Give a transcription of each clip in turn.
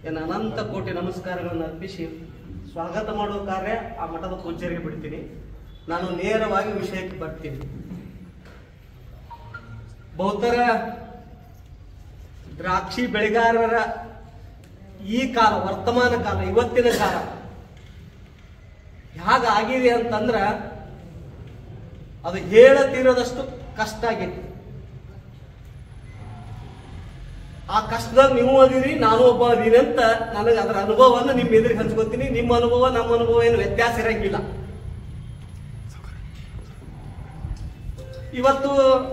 ಎನ್ನ ಅನಂತ ಕೋಟಿ ನಮಸ್ಕಾರಗಳನ್ನು ಅರ್ಪಿಸಿ ಸ್ವಾಗತ ಮಾಡುವ ಕಾರ್ಯ ಆ ಮಠದ ಪೂಜ್ಯರಿಗೆ ಬಿಡ್ತೀನಿ ನಾನು ನೇರವಾಗಿ ವಿಷಯಕ್ಕೆ ಬರ್ತೀನಿ ಬಹುತರ ದ್ರಾಕ್ಷಿ ಬೆಳೆಗಾರರ ಈ ಕಾಲ ವರ್ತಮಾನ ಕಾಲ ಇವತ್ತಿನ ಕಾಲ ಹೇಗಾಗಿದೆ ಅಂತಂದ್ರ ಅದು ಹೇಳತೀರದಷ್ಟು ಕಷ್ಟ ಆಗೈತಿ ಆ ಕಷ್ಟದಾಗ ನೀವು ಅದೀರಿ ನಾನು ಒಬ್ಬ ಅದೀನಿ ಅಂತ ನನಗೆ ಅದರ ಅನುಭವವನ್ನು ನಿಮ್ಮ ಎದುರಿಗೆ ಹಂಚ್ಕೋತೀನಿ ನಿಮ್ಮ ಅನುಭವ ನಮ್ಮ ಅನುಭವ ಏನು ವ್ಯತ್ಯಾಸ ಇರಂಗಿಲ್ಲ ಇವತ್ತು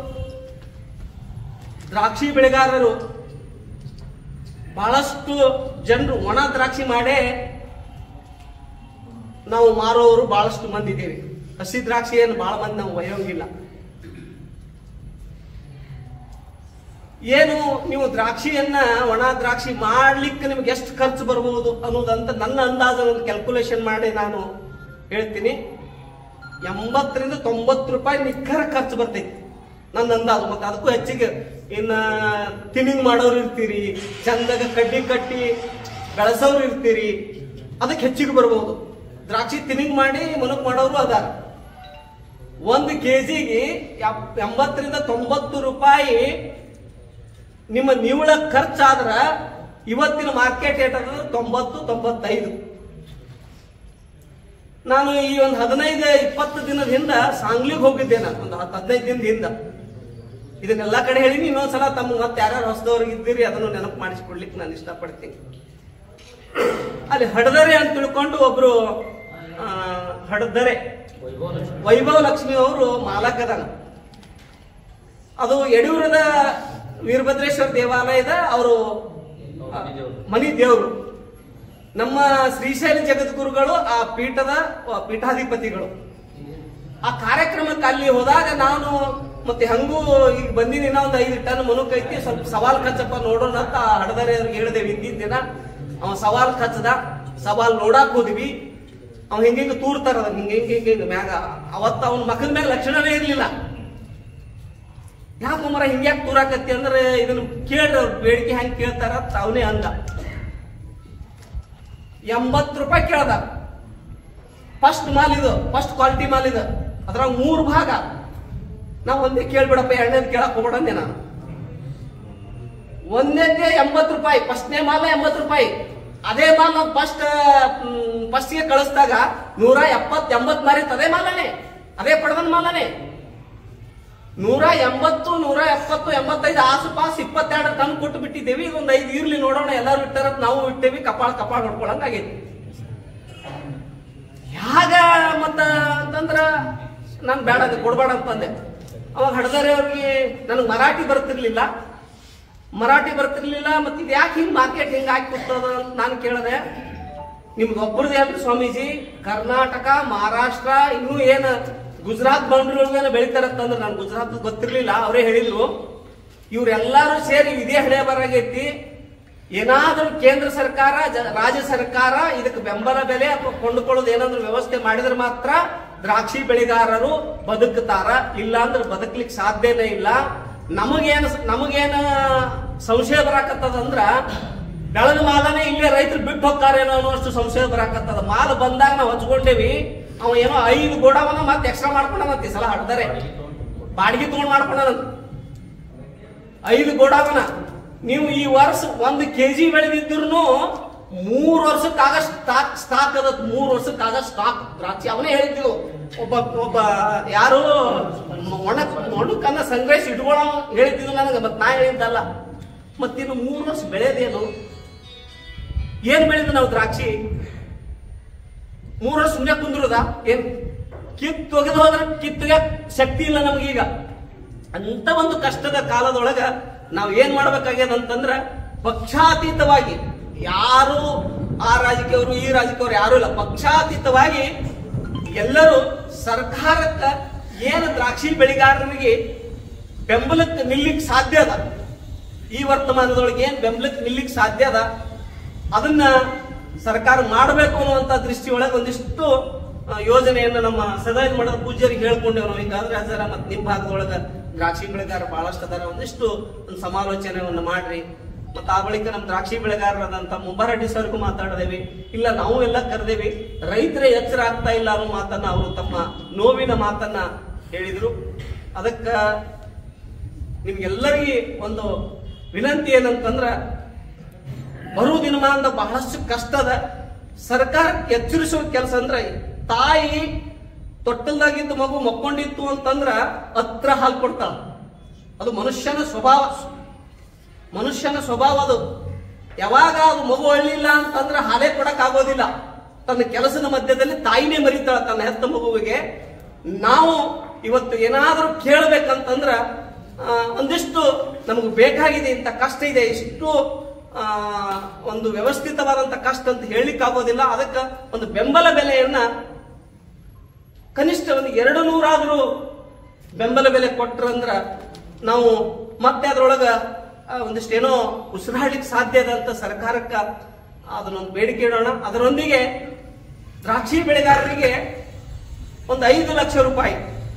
ದ್ರಾಕ್ಷಿ ಬೆಳೆಗಾರರು ಬಹಳಷ್ಟು ಜನರು ಒಣ ದ್ರಾಕ್ಷಿ ಮಾಡೇ ನಾವು ಮಾರೋರು ಬಹಳಷ್ಟು ಮಂದಿ ಇದ್ದೀವಿ ಹಸಿ ದ್ರಾಕ್ಷಿ ಏನು ಬಹಳ ಮಂದಿ ನಾವು ಒಯ್ಯೋಂಗಿಲ್ಲ ಏನು ನೀವು ದ್ರಾಕ್ಷಿಯನ್ನ ಒಣ ದ್ರಾಕ್ಷಿ ಮಾಡ್ಲಿಕ್ಕೆ ನಿಮ್ಗೆ ಎಷ್ಟು ಖರ್ಚು ಬರಬಹುದು ಅನ್ನೋದಂತ ನನ್ನ ಅಂದಾಜು ಒಂದು ಕ್ಯಾಲ್ಕುಲೇಷನ್ ಮಾಡಿ ನಾನು ಹೇಳ್ತೀನಿ ಎಂಬತ್ತರಿಂದ ತೊಂಬತ್ತು ರೂಪಾಯಿ ನಿಖರ ಖರ್ಚು ಬರ್ತೈತಿ ನನ್ನ ಅಂದಾಜು ಮತ್ತೆ ಅದಕ್ಕೂ ಹೆಚ್ಚಿಗೆ ಇನ್ನ ತಿನ್ನಿಂಗ್ ಮಾಡೋರು ಇರ್ತೀರಿ ಚಂದಾಗ ಕಡ್ಡಿ ಕಟ್ಟಿ ಬೆಳೆಸೋರು ಇರ್ತೀರಿ ಅದಕ್ಕೆ ಹೆಚ್ಚಿಗೆ ಬರ್ಬೋದು ದ್ರಾಕ್ಷಿ ತಿನ್ನಿಂಗ್ ಮಾಡಿ ಮನಕ್ ಮಾಡೋರು ಅದಾರ ಒಂದು ಕೆಜಿಗೆ ಎಂಬತ್ತರಿಂದ ತೊಂಬತ್ತು ರೂಪಾಯಿ ನಿಮ್ಮ ನಿವ್ವಳ ಖರ್ಚಾದ್ರ ಇವತ್ತಿನ ಮಾರ್ಕೆಟ್ ರೇಟ್ ಅದ ತೊಂಬತ್ತು ತೊಂಬತ್ತೈದು ನಾನು ಈ ಒಂದು ಹದಿನೈದು ಇಪ್ಪತ್ತು ದಿನದ ಹಿಂದ ಸಾಂಗ್ಲಿಗೆ ಹೋಗಿದ್ದೆ ನಾನು ಒಂದು ಹತ್ತು ಹದಿನೈದು ದಿನದ ಹಿಂದ ಇದನ್ನೆಲ್ಲ ಕಡೆ ಹೇಳಿನಿ ಇನ್ನೊಂದ್ಸಲ ತಮ್ಮ ಮತ್ತೆ ಯಾರ್ಯಾರು ಹೊಸದವ್ರಿಗೆ ಇದ್ದೀರಿ ಅದನ್ನು ನೆನಪು ಮಾಡಿಸ್ಕೊಡ್ಲಿಕ್ಕೆ ನಾನು ಇಷ್ಟಪಡ್ತೀನಿ ಅಲ್ಲಿ ಹಡದರೆ ಅಂತ ತಿಳ್ಕೊಂಡು ಒಬ್ರು ಆ, ಹಡದರೆ ವೈಭವ ಲಕ್ಷ್ಮಿ ಅವರು ಮಾಲಕದನ ಅದು ಯಡಿಯೂರದ ವೀರಭದ್ರೇಶ್ವರ ದೇವಾಲಯದ ಅವರು ಮನಿ ದೇವರು ನಮ್ಮ ಶ್ರೀಶೈಲ ಜಗದ್ಗುರುಗಳು ಆ ಪೀಠದ ಆ, ಪೀಠಾಧಿಪತಿಗಳು ಆ ಕಾರ್ಯಕ್ರಮಕ್ಕೆ ಅಲ್ಲಿ ಹೋದಾಗ ನಾನು ಮತ್ತೆ ಹಂಗೂ ಈಗ ಬಂದಿನಿ ನಾ ಒಂದು ಐದು ಟನ್ ಮನುಕ್ ಐತಿ ಸ್ವಲ್ಪ ಸವಾಲ್ ಕಚ್ಚಪ್ಪ ನೋಡೋಣ ಅಂತ ಆ ಹಡದರೆ ಅವ್ರಿಗೆ ಹೇಳಿದೆವು ಹಿಂದಿನ ದಿನ ಅವ ಸವಾಲ್ ಕಚ್ಚದ ಸವಾಲ್ ನೋಡಾಕ್ ಹೋದ್ವಿ ಅವ ಹಿಂಗ ಹಿಂಗ ತೂರ್ತಾರ ಅದನ್ನ ಹಿಂಗ ಹಿಂಗ ಹಿಂಗ ಹಿಂಗ ಮ್ಯಾಗ ಅವತ್ತ ಅವನ ಮಕ್ಕದ ಮ್ಯಾಗ ಲಕ್ಷಣವೇ ಇರ್ಲಿಲ್ಲ ಯಾಕೆ ಮರ ಹಿಂಗ್ಯಾಕ್ ತೂರಾಕತ್ತಿ ಅಂದ್ರೆ ಇದನ್ನ ಕೇಳ್ರಿ ಅವ್ರ ಬೇಡಿಕೆ ಹೆಂಗ್ ಕೇಳ್ತಾರ ಅಂತ ಅವನೇ ಅಂದ ಎಂಬತ್ತು ರೂಪಾಯಿ ಕೇಳ್ದ ಫಸ್ಟ್ ಮಾಲ್ ಇದು ಫಸ್ಟ್ ಕ್ವಾಲಿಟಿ ಮಾಲ್ ಇದು ಅದ್ರಾಗ ಮೂರು ಭಾಗ ನಾ ಒಂದೇ ಕೇಳ್ಬಿಡಪ್ಪ ಎರಡನೇದು ಕೇಳಕ್ ಹೋಗ್ಬಿಡಂದೆ ನಾನು ಒಂದನೇ ಎಂಬತ್ತು ರೂಪಾಯಿ ಫಸ್ಟ್ನೇ ಮಾಲ ಎಂಬತ್ತು ರೂಪಾಯಿ ಅದೇ ಮಾಲ್ ನಾವು ಫಸ್ಟ್ ಫಸ್ಟ್ಗೆ ಕಳಿಸಿದಾಗ ನೂರ ಎಪ್ಪತ್ ಎಂಬತ್ ಮಾರಿತ್ತು ಅದೇ ಮಾಲನೇ ಅದೇ ಪಡೆದನ್ ಮಾಲನೇ ನೂರ ಎಂಬತ್ತು ನೂರ ಎಪ್ಪತ್ತು ಎಂಬತ್ತೈದು ಆಸುಪಾಸು ಇಪ್ಪತ್ತೆರಡು ಟನ್ ಕೊಟ್ಟು ಬಿಟ್ಟಿದ್ದೇವೆ ಇದೊಂದು ಐದು ಇರ್ಲಿ ನೋಡೋಣ ಎಲ್ಲರೂ ಇಟ್ಟಾರ ನಾವು ಇಟ್ಟೇವಿ ಕಪಾಳ ಕಪಾಳ ನೋಡ್ಕೊಳಂಗ ಆಗೈತಿ ಯಾಗ ಮತ್ತ ಅಂತಂದ್ರ ನಾನು ಬೇಡ ಅದು ಕೊಡ್ಬೇಡ ಅಂತಂದೆ ಅವಾಗ ಹಡದರೆ ಅವ್ರಿಗೆ ನನಗೆ ಮರಾಠಿ ಬರ್ತಿರ್ಲಿಲ್ಲ ಮರಾಠಿ ಬರ್ತಿರ್ಲಿಲ್ಲ ಮತ್ತೆ ಇದು ಯಾಕೆ ಹಿಂಗ್ ಮಾರ್ಕೆಟ್ ಹಿಂಗ್ ಹಾಕಿ ಕೊಡ್ತದ ಅಂತ ನಾನು ಕೇಳಿದೆ ನಿಮ್ಗೆ ಒಬ್ಬರದೇ ಅಲ್ರಿ ಸ್ವಾಮೀಜಿ ಕರ್ನಾಟಕ ಮಹಾರಾಷ್ಟ್ರ ಇನ್ನೂ ಏನ ಗುಜರಾತ್ ಬೌಂಡ್ರಿ ಒಳಗೇನ ಬೆಳಿತಾರಂತಂದ್ರೆ ನಾನು ಗುಜರಾತ್ ಗೊತ್ತಿರ್ಲಿಲ್ಲ ಅವರೇ ಹೇಳಿದ್ರು ಇವ್ರೆಲ್ಲಾರು ಸೇರಿ ಇದೇ ಹಣೆ ಬರಾಗೈತಿ ಏನಾದ್ರೂ ಕೇಂದ್ರ ಸರ್ಕಾರ ಜ- ರಾಜ್ಯ ಸರ್ಕಾರ ಇದಕ್ಕೆ ಬೆಂಬಲ ಬೆಲೆ ಅಥವಾ ಕೊಂಡುಕೊಳ್ಳೋದು ಏನಾದ್ರೂ ವ್ಯವಸ್ಥೆ ಮಾಡಿದ್ರೆ ಮಾತ್ರ ದ್ರಾಕ್ಷಿ ಬೆಳೆಗಾರರು ಬದುಕ್ತಾರ ಇಲ್ಲ ಅಂದ್ರೆ ಬದುಕ್ಲಿಕ್ಕೆ ಸಾಧ್ಯನೇ ಇಲ್ಲ ನಮಗೇನು ನಮಗೇನ ಸಂಶಯ ಬರಾಕತ್ತದಂದ್ರ ಬೆಳೆದ ಮಾಲನೇ ಇಲ್ಲೇ ರೈತರು ಬಿಟ್ಟು ಹೋಗ್ತಾರೇನೋ ಅನ್ನೋಷ್ಟು ಸಂಶಯ ಬರಾಕತ್ತದ ಮಾಲ್ ಬಂದಾಗ ನಾವು ಹಚ್ಕೊಂಡೇವಿ ಅವ ಏನೋ ಐದು ಗೋಡವನ ಮತ್ತೆ ಎಕ್ಸ್ಟ್ರಾ ಮಾಡ್ಕೊಂಡಂತ ಈ ಸಲ ಹಡ್ದಾರೆ ಬಾಡಿಗೆ ತಗೊಂಡ್ ಮಾಡ್ಕೊಂಡಂತ ಐದು ಗೋಡಾವನ ನೀವು ಈ ವರ್ಷ ಒಂದು ಕೆಜಿ ಬೆಳೆದಿದ್ರು ಮೂರು ವರ್ಷಕ್ಕಾಗ ಸ್ಟಾಕ್ ಸ್ಟಾಕ್ ಅದ ಮೂರು ವರ್ಷಕ್ಕಾಗ ಸ್ಟಾಕ್ ದ್ರಾಕ್ಷಿ ಅವನೇ ಹೇಳಿದ್ದು ಒಬ್ಬ ಒಬ್ಬ ಯಾರು ಒಣ ಒಣಕನ್ನ ಸಂಗ್ರಹಿಸಿ ಇಟ್ಕೊಳ್ಳೋ ಹೇಳಿದ್ದು ನನಗೆ ಮತ್ತೆ ನಾ ಹೇಳಿದ್ದಲ್ಲ ಮತ್ತಿನ್ನು ಮೂರು ವರ್ಷ ಬೆಳೆದೇನು ಏನ್ ಬೆಳೆದ ನಾವು ದ್ರಾಕ್ಷಿ ಮೂರು ವರ್ಷ ಸುಮ್ಮನೆ ಕುಂದ್ರದ ಏನ್ ಕಿತ್ತು ತೆಗೆದು ಹೋದ್ರೆ ಕಿತ್ತಿಗೆ ಶಕ್ತಿ ಇಲ್ಲ ನಮಗೀಗ ಅಂತ ಒಂದು ಕಷ್ಟದ ಕಾಲದೊಳಗ ನಾವು ಏನ್ ಮಾಡ್ಬೇಕಾಗ್ಯದ ಅಂತಂದ್ರ ಪಕ್ಷಾತೀತವಾಗಿ ಯಾರು ಆ ರಾಜಕೀಯವರು ಈ ರಾಜಕೀಯವರು ಯಾರು ಇಲ್ಲ ಪಕ್ಷಾತೀತವಾಗಿ ಎಲ್ಲರೂ ಸರ್ಕಾರಕ್ಕ ಏನು ದ್ರಾಕ್ಷಿ ಬೆಳೆಗಾರರಿಗೆ ಬೆಂಬಲಕ್ಕೆ ನಿಲ್ಲಿಕ್ ಸಾಧ್ಯ ಅದ ಈ ವರ್ತಮಾನದೊಳಗೆ ಏನ್ ಬೆಂಬಲಕ್ಕೆ ನಿಲ್ಲಿಕ್ ಸಾಧ್ಯ ಅದ ಅದನ್ನ ಸರ್ಕಾರ ಮಾಡಬೇಕು ಅನ್ನುವಂತ ದೃಷ್ಟಿಯೊಳಗೆ ಒಂದಿಷ್ಟು ಆ, ಯೋಜನೆಯನ್ನ ನಮ್ಮ ಸದಾಯನ ಮಠದ ಪೂಜ್ಯರಿಗೆ ಹೇಳ್ಕೊಂಡೇವು ನಾವು ಹಿಂಗಾದ್ರೆ ಹಜಾರ ಮತ್ತೆ ನಿಮ್ಮ ಭಾಗದೊಳಗ ದ್ರಾಕ್ಷಿ ಬೆಳೆಗಾರ ಬಹಳಷ್ಟು ಅದಾರ ಒಂದಿಷ್ಟು ಒಂದು ಸಮಾಲೋಚನೆಯನ್ನ ಮಾಡ್ರಿ ಮತ್ತು ಆ ಬಳಿಕ ನಮ್ಮ ದ್ರಾಕ್ಷಿ ಬೆಳೆಗಾರರಾದಂಥ ಮುಂಬಾರೆಡ್ಡಿ ಸರ್ಗೂ ಮಾತಾಡಿದೇವಿ ಇಲ್ಲ ನಾವು ಎಲ್ಲ ಕರೆದೇವಿ ರೈತರೇ ಎಚ್ಚರ ಆಗ್ತಾ ಇಲ್ಲ ಅನ್ನೋ ಮಾತನ್ನ ಅವರು ತಮ್ಮ ನೋವಿನ ಮಾತನ್ನ ಹೇಳಿದ್ರು ಅದಕ್ಕ ನಿಮ್ಗೆಲ್ಲರಿಗೆ ಒಂದು ವಿನಂತಿ ಏನಂತಂದ್ರ ಬರುವ ದಿನಮಾನದ ಬಹಳಷ್ಟು ಕಷ್ಟದ ಸರ್ಕಾರಕ್ಕೆ ಎಚ್ಚರಿಸುವ ಕೆಲಸ ಅಂದ್ರೆ ತಾಯಿ ತೊಟ್ಟಲ್ದಾಗಿದ್ದ ಮಗು ಮಕ್ಕೊಂಡಿತ್ತು ಅಂತಂದ್ರ ಹತ್ರ ಹಾಲು ಕೊಡ್ತಾಳ ಅದು ಮನುಷ್ಯನ ಸ್ವಭಾವ ಮನುಷ್ಯನ ಸ್ವಭಾವ ಅದು ಯಾವಾಗ ಅದು ಮಗು ಅಳ್ಳಿಲ್ಲ ಅಂತಂದ್ರೆ ಹಾಲೇ ಕೊಡಕ್ ಆಗೋದಿಲ್ಲ ತನ್ನ ಕೆಲಸದ ಮಧ್ಯದಲ್ಲಿ ತಾಯಿನೇ ಮರಿತಾಳ ತನ್ನ ಹೆತ್ತ ಮಗುವಿಗೆ ನಾವು ಇವತ್ತು ಏನಾದರೂ ಕೇಳಬೇಕಂತಂದ್ರ ಆ, ಒಂದಿಷ್ಟು ನಮಗೆ ಬೇಕಾಗಿದೆ ಇಂಥ ಕಷ್ಟ ಇದೆ ಇಷ್ಟು ಆ, ಒಂದು ವ್ಯವಸ್ಥಿತವಾದಂತ ಕಷ್ಟ ಅಂತ ಹೇಳಲಿಕ್ಕಾಗೋದಿಲ್ಲ ಅದಕ್ಕೆ ಒಂದು ಬೆಂಬಲ ಬೆಲೆಯನ್ನ ಕನಿಷ್ಠ ಒಂದು ಎರಡು ನೂರಾದರೂ ಬೆಂಬಲ ಬೆಲೆ ಕೊಟ್ರಂದ್ರ ನಾವು ಮತ್ತೆ ಅದ್ರೊಳಗ ಆ, ಒಂದಿಷ್ಟೇನೋ ಉಸಿರಾಡ್ಲಿಕ್ಕೆ ಸಾಧ್ಯ ಇದೆ ಅಂತ ಸರ್ಕಾರಕ್ಕ ಅದನ್ನೊಂದು ಬೇಡಿಕೆ ಇಡೋಣ ಅದರೊಂದಿಗೆ ದ್ರಾಕ್ಷಿ ಬೆಳೆಗಾರರಿಗೆ ಒಂದು ಐದು ಲಕ್ಷ ರೂಪಾಯಿ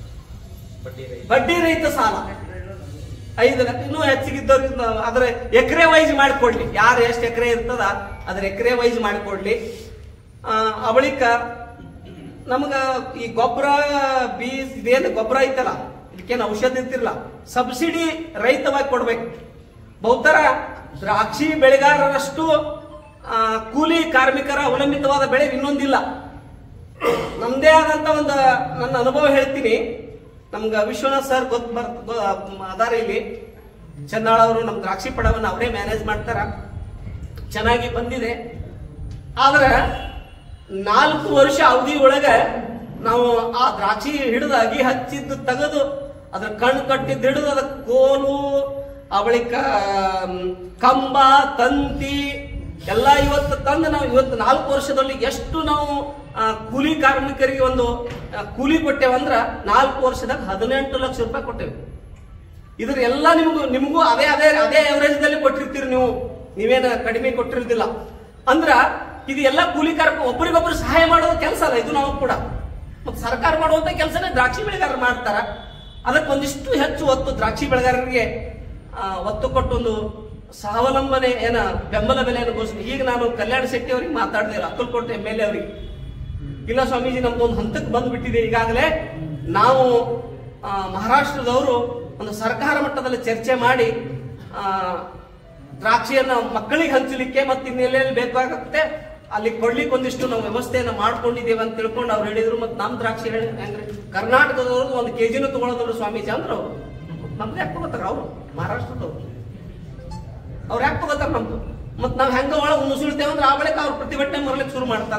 ಬಡ್ಡಿ ರಹಿತ ಸಾಲ ಐದು ಲಕ್ಷ ಇನ್ನೂ ಹೆಚ್ಚಿಗಿದ್ದವ್ರಿಗೆ ಅದರ ಎಕರೆ ವೈಸ್ ಮಾಡಿಕೊಡ್ಲಿ ಯಾರು ಎಷ್ಟು ಎಕರೆ ಇರ್ತದ ಅದ್ರ ಎಕರೆ ವೈಸ್ ಮಾಡಿಕೊಡ್ಲಿ ಆ, ಆ ಬಳಿಕ ನಮಗ ಈ ಗೊಬ್ಬರ ಬೀಜ ಇದೇನು ಗೊಬ್ಬರ ಐತಲ್ಲ ಇದಕ್ಕೇನು ಔಷಧ ಇರ್ತಿರಲ್ಲ ಸಬ್ಸಿಡಿ ರಹಿತವಾಗಿ ಕೊಡ್ಬೇಕು ಬಹುತರ ದ್ರಾಕ್ಷಿ ಬೆಳೆಗಾರರಷ್ಟು ಆ, ಕೂಲಿ ಕಾರ್ಮಿಕರ ಅವಲಂಬಿತವಾದ ಬೆಳೆ ಇನ್ನೊಂದಿಲ್ಲ ನಮ್ದೇ ಆದಂತ ಒಂದು ನನ್ನ ಅನುಭವ ಹೇಳ್ತೀನಿ ನಮ್ಗ ವಿಶ್ವನಾಥ್ ಸರ್ ಗೊತ್ತ ಬರ್ ಅದಾರ ಇಲ್ಲಿ ಚನ್ನಾಳ್ ಅವರು ನಮ್ ದ್ರಾಕ್ಷಿ ಪಡವನ್ನ ಅವರೇ ಮ್ಯಾನೇಜ್ ಮಾಡ್ತಾರ ಚೆನ್ನಾಗಿ ಬಂದಿದೆ ಆದ್ರೆ ನಾಲ್ಕು ವರ್ಷ ಅವಧಿ ಒಳಗ ನಾವು ಆ ದ್ರಾಕ್ಷಿ ಹಿಡಿದು ಅಗಿ ಹಚ್ಚಿದ್ದು ತೆಗೆದು ಅದ್ರ ಕಣ್ಣು ಕಟ್ಟಿದ್ದು ಹಿಡಿದು ಅದ ಕೋಲು ಆ ಬಳಿಕ ಮ್, ಕಂಬ ತಂತಿ ಎಲ್ಲ ಇವತ್ತು ತಂದು ನಾವು ಇವತ್ತು ನಾಲ್ಕು ವರ್ಷದಲ್ಲಿ ಎಷ್ಟು ನಾವು ಆ, ಕೂಲಿ ಕಾರ್ಮಿಕರಿಗೆ ಒಂದು ಆ, ಕೂಲಿ ಕೊಟ್ಟೇವಂದ್ರ ನಾಲ್ಕು ವರ್ಷದಾಗ ಹದಿನೆಂಟು ಲಕ್ಷ ರೂಪಾಯಿ ಕೊಟ್ಟೇವೆ ಇದ್ರ ಎಲ್ಲ ನಿಮ್ಗೂ ನಿಮಗೂ ಅದೇ ಅದೇ ಅದೇ ಅವರೇಜ್ ದಲ್ಲಿ ಕೊಟ್ಟಿರ್ತೀರಿ ನೀವು ನೀವೇನ ಕಡಿಮೆ ಕೊಟ್ಟಿರೋದಿಲ್ಲ ಅಂದ್ರ ಇದು ಎಲ್ಲ ಕೂಲಿ ಕಾರ್ಮಿಕ ಒಬ್ಬರಿಗೊಬ್ಬರು ಸಹಾಯ ಮಾಡೋದು ಕೆಲಸ ಅಲ್ಲ ಇದು ನಾವು ಕೂಡ ಮತ್ತೆ ಸರ್ಕಾರ ಮಾಡುವಂತ ಕೆಲಸನೇ ದ್ರಾಕ್ಷಿ ಬೆಳೆಗಾರರು ಮಾಡ್ತಾರ ಅದಕ್ಕೆ ಒಂದಿಷ್ಟು ಹೆಚ್ಚು ಒತ್ತು ದ್ರಾಕ್ಷಿ ಬೆಳೆಗಾರರಿಗೆ ಆ, ಒತ್ತು ಕೊಟ್ಟು ಒಂದು ಸ್ವಾವಲಂಬನೆ ಏನ ಬೆಂಬಲ ಬೆಲೆಯನ್ನು ಘೋಷಣೆ ಈಗ ನಾನು ಕಲ್ಯಾಣ ಶೆಟ್ಟಿ ಅವರಿಗೆ ಮಾತಾಡಿದೆ ಅಕ್ಕಲ್ಕೋಟೆ ಎಮ್ ಎಲ್ ಎ ಅವರಿಗೆ ಇಲ್ಲ ಸ್ವಾಮೀಜಿ ನಮ್ದು ಒಂದು ಹಂತಕ್ಕೆ ಬಂದ್ಬಿಟ್ಟಿದೆ ಈಗಾಗಲೇ ನಾವು ಆ, ಮಹಾರಾಷ್ಟ್ರದವರು ಒಂದು ಸರ್ಕಾರ ಮಟ್ಟದಲ್ಲಿ ಚರ್ಚೆ ಮಾಡಿ ಆ, ದ್ರಾಕ್ಷಿಯನ್ನ ಮಕ್ಕಳಿಗೆ ಹಂಚಲಿಕ್ಕೆ ಮತ್ತೆ ಇನ್ನೆಲ್ಲೆಲ್ಲಿ ಬೇಕಾಗುತ್ತೆ ಅಲ್ಲಿ ಕೊಡ್ಲಿಕ್ಕೆ ಒಂದಿಷ್ಟು ನಾವು ವ್ಯವಸ್ಥೆಯನ್ನ ಮಾಡ್ಕೊಂಡಿದ್ದೇವೆ ಅಂತ ತಿಳ್ಕೊಂಡು ಅವ್ರು ಹೇಳಿದ್ರು ಮತ್ತೆ ನಮ್ ದ್ರಾಕ್ಷಿ ಹೇಳಿ ಹೆಂಗ್ರಿ ಕರ್ನಾಟಕದವ್ರದ್ದು ಒಂದು ಕೆಜಿನೂ ತಗೊಳ್ಳೋದ್ರು ಸ್ವಾಮೀಜಿ ಅಂದ್ರೆ ಅವರು ನಮ್ದು ಯಾಕೆ ತಗೋತಾರ ಅವರು ಮಹಾರಾಷ್ಟ್ರದವ್ರು ಅವ್ರು ಯಾಕೆ ತಗೋತಾರ ನಮ್ದು ಮತ್ ನಾವ್ ಹೆಂಗ ಒಳಗೆ ಮುಸುಳ್ತೇವೆ ಅಂದ್ರೆ ಆ ಬಳಿಕ ಅವ್ರು ಪ್ರತಿಭಟನೆ ಮರಲಿಕ್ಕೆ ಶುರು ಮಾಡ್ತಾರ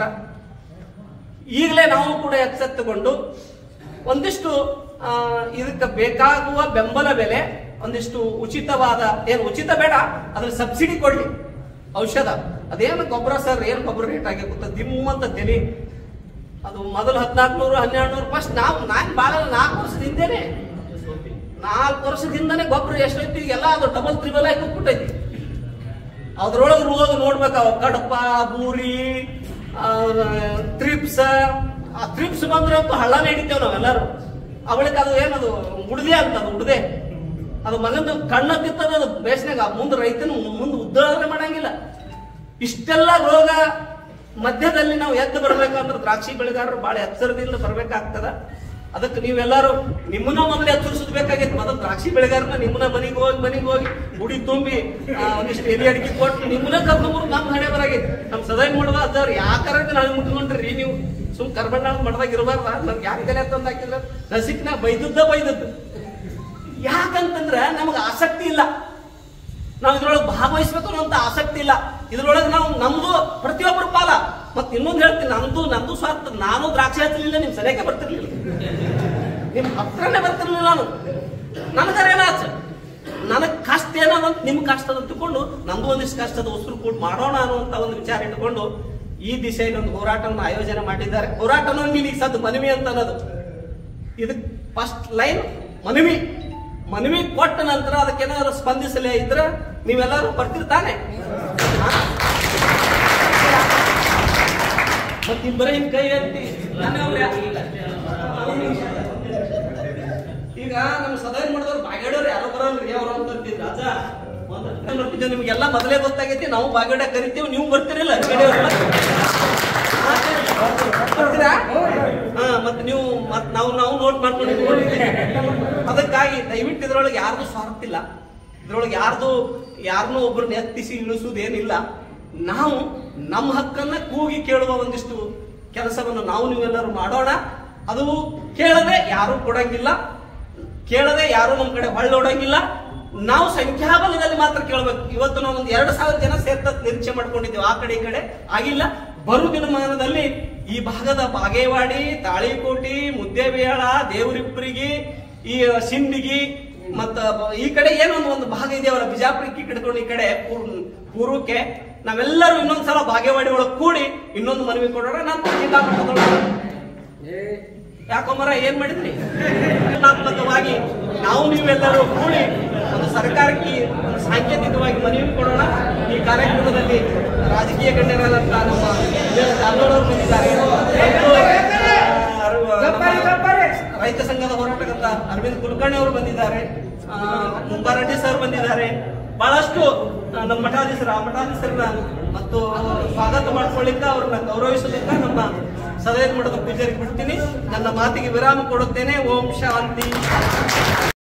ಈಗಲೇ ನಾವು ಕೂಡ ಎಚ್ಚೆತ್ತುಕೊಂಡು ಒಂದಿಷ್ಟು ಆ, ಇದಕ್ಕೆ ಬೇಕಾಗುವ ಬೆಂಬಲ ಬೆಲೆ ಒಂದಿಷ್ಟು ಉಚಿತವಾದ ಏನು ಉಚಿತ ಬೇಡ ಅದ್ರ ಸಬ್ಸಿಡಿ ಕೊಡ್ಲಿ ಔಷಧ ಅದೇನು ಗೊಬ್ಬರ ಸರ್ ಏನು ಗೊಬ್ಬರ ರೇಟ್ ಆಗಿ ಗೊತ್ತ ದಿಮ್ ಅಂತ ತೆಲಿ ಅದು ಮೊದಲು ಹದಿನಾಲ್ಕು ನೂರು ಹನ್ನೆರಡು ನೂರು ಫಸ್ಟ್ ನಾವು ನಾನು ಭಾಳ ನಾಲ್ಕು ವರ್ಷದ ಹಿಂದೆನೆ ನಾಲ್ಕು ವರ್ಷದಿಂದನೇ ಗೊಬ್ಬರ ಎಷ್ಟೈತಿ ಎಲ್ಲ ಅದು ಡಬಲ್ ತ್ರಿಬಲ್ ಆಗಿ ಕುಟ್ಬಿಟ್ಟೈತಿ ಅದ್ರೊಳಗೆ ರೋಗ ನೋಡ್ಬೇಕು ಅವ ಕಡಪ ಬೂರಿ ತ್ರಿಪ್ಸ್ ಆ ತ್ರಿಪ್ಸ್ ಬಂದ್ರಂತೂ ಹಳ್ಳನೇ ಹಿಡಿತೇವೆ ನಾವೆಲ್ಲರೂ ಅವಳಿಗೆ ಅದು ಏನದು ಉಡ್ದೆ ಅಂತ ಅದು ಉಡ್ದೆ ಅದು ಮಗಂದು ಕಣ್ಣ ತಿತ್ತದ ಅದು ಬೇಸ್ನಾಗ ಮುಂದೆ ರೈತನು ಮುಂದೆ ಉದ್ದಾರಣೆ ಮಾಡಂಗಿಲ್ಲ ಇಷ್ಟೆಲ್ಲ ರೋಗ ಮಧ್ಯದಲ್ಲಿ ನಾವು ಎದ್ದು ಬರ್ಬೇಕಂದ್ರೆ ದ್ರಾಕ್ಷಿ ಬೆಳೆಗಾರರು ಬಹಳ ಎಚ್ಚರದಿಂದ ಬರ್ಬೇಕಾಗ್ತದ ಅದಕ್ಕೆ ನೀವೆಲ್ಲರೂ ನಿಮ್ಮನ್ನ ಮೊದಲು ಎಚ್ಚರಿಸೋದು ಬೇಕಾಗಿತ್ತು ಮೊದಲು ದ್ರಾಕ್ಷಿ ಬೆಳೆಗಾರನ ನಿಮ್ಮನ್ನ ಮನೆಗೆ ಹೋಗಿ ಮನೆಗೆ ಹೋಗಿ ಗುಡಿ ತುಂಬಿ ಆ, ಒಂದಿಷ್ಟು ಎಲೆ ಅಡಿಕೆ ಕೊಟ್ಟು ನಿಮ್ಮನ್ನ ಕರ್ಕೊಂಡ್ಬರು ನಮ್ಮ ಹಣೆ ಬರಾಗಿತ್ತು ನಮ್ಮ ಸದೈ ಮಾಡುವ ಅದಾರ ಯಾಕಾರ ನಾನು ಮುಟ್ಕೊಂಡ್ರಿ ನೀವು ಸುಮ್ ಕರ್ಬಣ್ಣ ಮಡ್ದಾಗ ಇರಬಾರ್ದ ನನ್ಗೆ ಯಾಕೆ ತಲೆ ತಂದು ಹಾಕಿದ್ರ ನಸಿಕ್ನ ಬೈದದ್ದ ಬೈದದ್ದು ಯಾಕಂತಂದ್ರ ನಮಗೆ ಆಸಕ್ತಿ ಇಲ್ಲ ನಾವು ಇದ್ರೊಳಗೆ ಭಾಗವಹಿಸ್ಬೇಕು ಅನ್ನೋಂತ ಆಸಕ್ತಿ ಇಲ್ಲ ಇದ್ರೊಳಗೆ ನಾವು ನಮ್ದು ಪ್ರತಿಯೊಬ್ಬರ ಪಾಲ ಮತ್ತೆ ಇನ್ನೊಂದು ಹೇಳ್ತೀನಿ ನಮ್ದು ನಂದು ಸ್ವಾರ್ಥ ನಾನು ದ್ರಾಕ್ಷಿ ಹಚ್ಚಲಿಲ್ಲ ನಿಮ್ ಸರಿಯಾಗಿ ಬರ್ತಿರ್ಲಿಲ್ಲ ನಿಮ್ ಹತ್ರನೇ ಬರ್ತಿರ್ಲಿಲ್ಲ ನಾನು ನನಗರೇನಾಚ ನನಗ್ ಕಷ್ಟ ಏನದಂತ ನಿಮ್ ಕಷ್ಟ ಅಂತ ತಿಳ್ಕೊಂಡು ನಂದು ಒಂದಿಷ್ಟು ಕಷ್ಟದ ಉಸಿರು ಕೂಡ ಮಾಡೋಣ ಅನ್ನುವಂತ ಒಂದು ವಿಚಾರ ಇಟ್ಕೊಂಡು ಈ ದಿಶೆಯಲ್ಲಿ ಒಂದು ಹೋರಾಟವನ್ನು ಆಯೋಜನೆ ಮಾಡಿದ್ದಾರೆ ಹೋರಾಟ ಅನ್ನೋಂಗಿಲ್ಲ ಈಗ ಸದ್ದು ಮನವಿ ಅಂತ ಅನ್ನೋದು ಇದಕ್ ಫಸ್ಟ್ ಲೈನ್ ಮನವಿ ಮನವಿ ಕೊಟ್ಟ ನಂತರ ಅದಕ್ಕೆ ಏನಾದ್ರು ಸ್ಪಂದಿಸಲೇ ಇದ್ರೆ ನೀವೆಲ್ಲರೂ ಬರ್ತಿರ್ತಾನೆ ಮತ್ತೆ ಇಲ್ಲಿ ಬರೀ ಹಿಂಗ್ ಕೈ ಎತ್ತಿ ನಾನೇ ಅವ್ರು ಯಾ- ಈಗ ನಮ್ಮ ಸದನ ಮಾಡಿದವ್ರು ಬಾಗೇಡೋರು ಯಾರೋ ಬರಲ್ರಿ ಅವ್ರು ಅಂತ ಅಂತಿದ್ರು ರಾಜ ಒಂದ್ ನೋಡ್ತಿದ್ದೇವೆ ನಿಮ್ಗೆಲ್ಲ ಮೊದಲೇ ಗೊತ್ತಾಗೈತಿ ನಾವು ಬಾಗಡೆ ಕರಿತೀವಿ ನೀವು ಬರ್ತೀರಿಲ್ಲ ಕಡೆಯವ್ರೆಲ್ಲ? ಹಾ? ಬರ್ತೀರಾ ಹಾ ಮತ್ತೆ ನೀವು ಮತ್ ನಾವು ನಾವು ನೋಟ್ ಮಾಡ್ಕೊಂಡಿದ್ದೀವಿ ಅದಕ್ಕಾಗಿ ದಯವಿಟ್ಟು ಇದ್ರೊಳಗೆ ಯಾರ್ದು ಸ್ವಾರ್ಥ ಇಲ್ಲ ಇದ್ರೊಳಗೆ ಯಾರ್ದು ಯಾರನ್ನೂ ಒಬ್ಬರನ್ನ ಎತ್ತಿಸಿ ಇಳಿಸುವುದೇನಿಲ್ಲ ನಾವು ನಮ್ಮ ಹಕ್ಕನ್ನ ಕೂಗಿ ಕೇಳುವ ಒಂದಿಷ್ಟು ಕೆಲಸವನ್ನು ನಾವು ನೀವೆಲ್ಲರೂ ಮಾಡೋಣ ಅದು ಕೇಳದೆ ಯಾರು ಕೊಡಂಗಿಲ್ಲ ಕೇಳದೆ ಯಾರು ನಮ್ಮ ಕಡೆ ಹೊಳ್ಳೋಡಂಗಿಲ್ಲ ನಾವು ಸಂಖ್ಯಾಬಲದಲ್ಲಿ ಮಾತ್ರ ಕೇಳಬೇಕು ಇವತ್ತು ನಾವು ಒಂದು ಎರಡು ಸಾವಿರ ಜನ ಸೇರ್ತ ನಿರೀಕ್ಷೆ ಮಾಡ್ಕೊಂಡಿದ್ದೇವೆ ಆ ಕಡೆ ಈ ಕಡೆ ಆಗಿಲ್ಲ ಬರು ದಿನಮಾನದಲ್ಲಿ ಈ ಭಾಗದ ಬಾಗೇವಾಡಿ ತಾಳಿಕೋಟಿ ಮುದ್ದೇಬೇಳ ದೇವರಿಪ್ಪರಿಗೆ ಈ ಸಿಂಡಿಗಿ ಮತ್ತ ಬ- ಈ ಕಡೆ ಏನೋ ಒಂದು ಒಂದು ಭಾಗ ಇದೆಯವಲ್ಲ ಬಿಜಾಪುರಕ್ಕೆ ಹಿಡ್ಕೊಂಡು ಈ ಕಡೆ ಪೂರ್- ಪೂರ್ವಕ್ಕೆ ನಾವೆಲ್ಲರೂ ಇನ್ನೊಂದ್ಸಲ ಬಾಗೇವಾಡಿ ಒಳಗೆ ಕೂಡಿ ಇನ್ನೊಂದು ಮನವಿ ಕೊಡೋಣ ನಂತರ ಜಿಲ್ಲಾ ಮಟ್ಟದೊಳಗೆ ಯಾಕೊಮ್ಮರ ಏನ್ ಮಾಡಿದ್ರಿ ರಚನಾತ್ಮಕವಾಗಿ ನಾವು ನೀವೆಲ್ಲರೂ ಕೂಡಿ ಒಂದು ಸರ್ಕಾರಕ್ಕೆ ಒಂದು ಸಾಂಕೇತಿಕವಾಗಿ ಮನವಿ ಕೊಡೋಣ ಈ ಕಾರ್ಯಕ್ರಮದಲ್ಲಿ ರಾಜಕೀಯ ಗಣ್ಯರಾದಂತ ನಮ್ಮ ಜಾಧವ್ ಅವರು ಬಂದಿದ್ದಾರೆ ಮತ್ತು, ಆ, ನಮ್ಮ ರೈತ ಸಂಘದ ಹೋರಾಟಕರ್ತ ಅರವಿಂದ್ ಕುಲಕರ್ಣಿ ಅವರು ಬಂದಿದ್ದಾರೆ ಆ, ಮುಂಬಾರೆಡ್ಡಿ ಸರ್ ಬಂದಿದ್ದಾರೆ ಬಹಳಷ್ಟು ಆ, ನಮ್ಮ ಮಠಾಧೀಶರ ಆ ಮಠಾಧೀಶರನ್ನ ಮತ್ತು ಸ್ವಾಗತ ಮಾಡ್ಕೊಳ್ಳಿಕ್ಕ ಅವ್ರನ್ನ ಗೌರವಿಸಲಿಕ್ಕ ನಮ್ಮ ಸದಯ ಮಠದ ಪೂಜಾರಿಗೆ ಬಿಡ್ತೀನಿ ನನ್ನ ಮಾತಿಗೆ ವಿರಾಮ ಕೊಡುತ್ತೇನೆ ಓಂ ಶಾಂತಿ